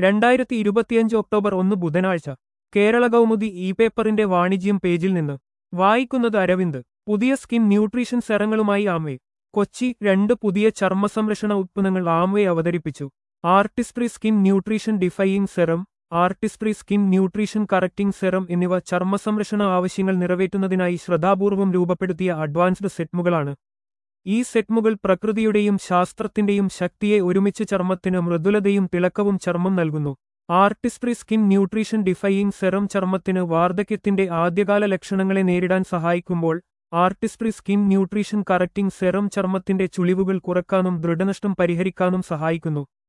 രണ്ടായിരത്തി ഇരുപത്തിയഞ്ച് ഒക്ടോബർ ഒന്ന് ബുധനാഴ്ച കേരള കൗമുദി ഇ പേപ്പറിന്റെ വാണിജ്യം പേജിൽ നിന്ന് വായിക്കുന്നത് അരവിന്ദ് പുതിയ സ്കിൻ ന്യൂട്രീഷൻ സെറങ്ങളുമായി ആംവേ കൊച്ചി രണ്ട് പുതിയ ചർമ്മ സംരക്ഷണ ഉത്പന്നങ്ങൾ ആംവേ അവതരിപ്പിച്ചു Artistry skin nutrition defying serum Artistry skin nutrition correcting serum എന്നിവ ചർമ്മ സംരക്ഷണ ആവശ്യങ്ങൾ നിറവേറ്റുന്നതിനായി ശ്രദ്ധാപൂർവം രൂപപ്പെടുത്തിയ അഡ്വാൻസ്ഡ് സെറ്റ്മുകളാണ് ഈ സെറ്റ്മുകൾ പ്രകൃതിയുടെയും ശാസ്ത്രത്തിന്റെയും ശക്തിയെ ഒരുമിച്ച് ചർമ്മത്തിന് മൃദുലതയും തിളക്കവും ചർമ്മം നൽകുന്നു Artistry skin nutrition defying serum ചർമ്മത്തിന് വാർദ്ധക്യത്തിന്റെ ആദ്യകാല ലക്ഷണങ്ങളെ നേരിടാൻ സഹായിക്കുമ്പോൾ Artistry skin nutrition correcting serum ചർമ്മത്തിന്റെ ചുളിവുകൾ കുറക്കാനും ദൃഢനഷ്ടം പരിഹരിക്കാനും സഹായിക്കുന്നു